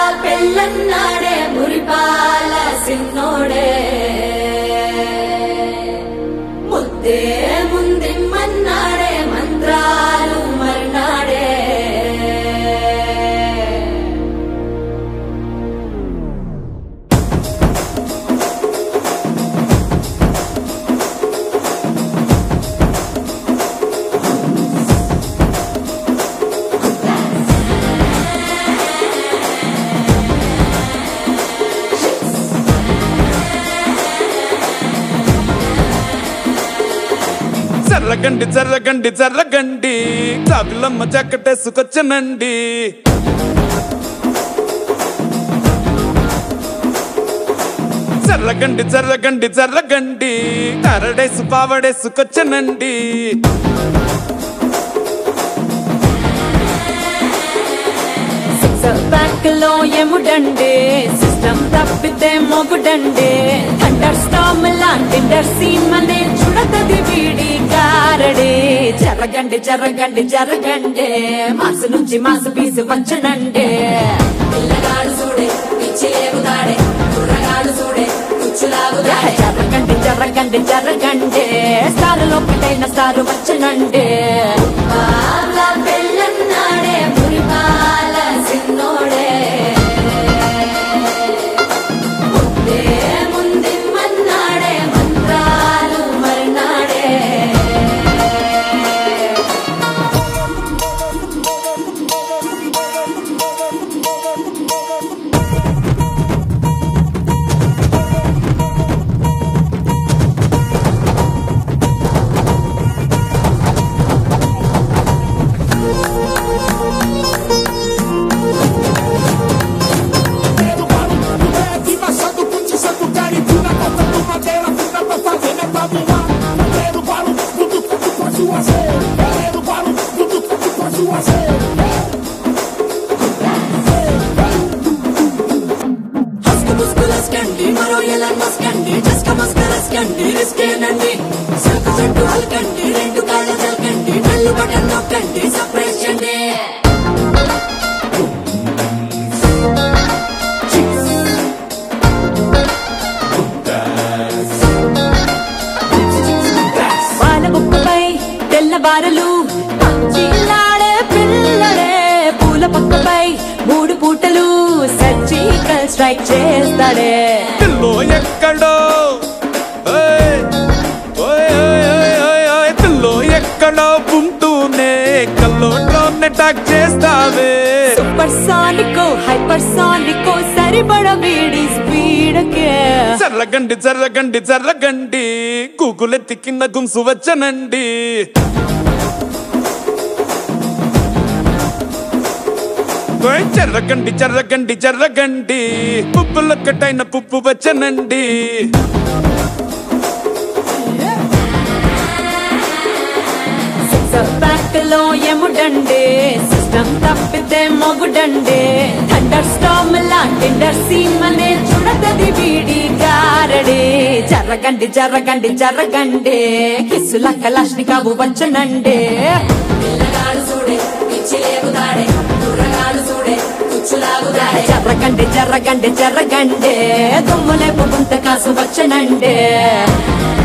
పెళ్ళన్నాడే మురిపాల సిన్నోడే ముద్దే ముందిమ్మన్నాడే మంత్రాలు మర్నాడే జర్రగండి జర్రగండి జర్రగండి కాకులమ్మ చక్కటేసుకొచ్చనండి జర్రగండి జర్రగండి జర్రగండి కరడేసు పావడేసుకొచ్చనండి సిక్స్ బ్యాక్ లో ఎముడండే సిస్టమ్ తప్పితే మొగుడండే అండర్ స్టామ్ లాంటి సీన్ మనే చూడతది వీడి కారడే జరగండి జరగండి జరగండి మాసు నుంచి మాసు పీసు వచ్చనండే పిల్లగాడు చూడే పిచ్చి లేగుతాడే కుర్రగాడు చూడే కుచ్చులాగుతాడే జరగండి జరగండి జరగండి స్టార్ ఒకటైన స్టార్ వచ్చనండే పెళ్ళన్నాడే మురిపాల సిన్నోడే ముద్దే ముందిమ్మన్నాడే మంత్రాలు మర్నాడే Pedro Paulo, do leve, Machado, Ponte Santo, Caripina, cortando madeira, funda pra fazer, né, pra voar. Pedro Paulo, tudo que tu pode fazer. Pedro Paulo, tudo que tu pode fazer. హస్కు ముస్కులస్కండి మరో ఎలా మస్కండి జస్క మస్కరస్కండి రిస్కేనండి సరుకు చుట్టూ అలకండి రెండు కాళ్ళ చల్కండి కళ్ళు బటన్ నొక్కండి surprise చేయండి పాల బుక్కపై తెల్లబారలు పచ్చిలాడే పిల్లడే పూల పక్కపై మూడు పూటలు సర్జికల్ స్ట్రైక్ చేస్తాడే పిల్లో ఎక్కడో ఓయ్, ఓయ్, ఓయ్, ఓయ్, ఓయ్, ఓయ్, పిల్లో ఎక్కడో ఉంటూనే కల్లోట్లోనే టాక్ చేస్తావే సూపర్ సానికో హైపర్ సానికో సరిపడ వీడి స్పీడ్కే జర్రగండి జర్రగండి జర్రగండి గూగులెత్తి కింద గుంసు వచ్చనండి ఓయ్ జర్రగండి జర్రగండి జర్రగండి పుప్పులొక్కటైన పుప్పు వచ్చనండి బ్యాక్ లో ఎముడండే సిస్టమ్ తప్పితే మొగుడండే థండర్ స్టామ్ లాంటి సీన్ మనే చూడతది వీడి గారడే జరగండి జరగండి జరగండి కిస్సుల కలాష్ని కావు వచ్చనండే పిల్లగాడు చూడే పిచ్చి లేగుతాడే కుర్రగాడు చూడే కుచ్చులాగుతాడే జరగండి జరగండి జరగండి దుమ్ములేపు గుంత కాసు వచ్చనండే